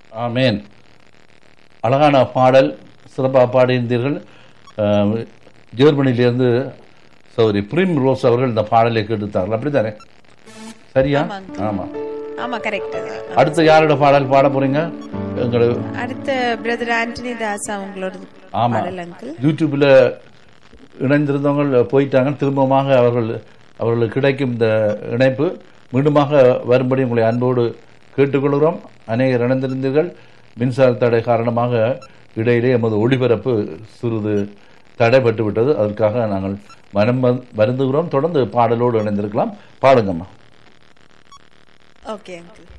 ஆமேன் அழகான பாடல் சிறப்பாக பாடியிருந்தீர்கள் அஹ், ஜெர்மனியிலிருந்து சௌரி பிரிம் ரோஸ் அவர்கள் இந்த பாடலை கேட்டுத்தார்கள் அப்படித்தானே சரியா ஆமாம் ஆமா கரெக்ட் அடுத்து யாரோட பாடல் பாட போறீங்க எங்களை அடுத்த பிரதர் ஆண்டனி தாஸ் அவங்களோட ஆமா பாடல் அங்கிள் யூடியூப்ல இணைந்திருந்தவங்க போயிட்டாங்க திரும்பமாக அவர்கள் அவர்களுக்கு கிடைக்கும் இந்த இணைப்பு மீண்டுமாக வரும்படி உங்களை அன்போடு கேட்டுக்கொள்கிறோம் அநேகர் இணைந்திருந்தீர்கள் மின்சார தடை காரணமாக இடையிலே எமது ஒளிபரப்பு சிறிது தடைப்பட்டு விட்டது அதற்காக நாங்கள் மனம் வந்- வருந்துகிறோம் தொடர்ந்து பாடலோடு இணைந்திருக்கலாம் பாடுங்கம்மா ஓகே அங்கிள்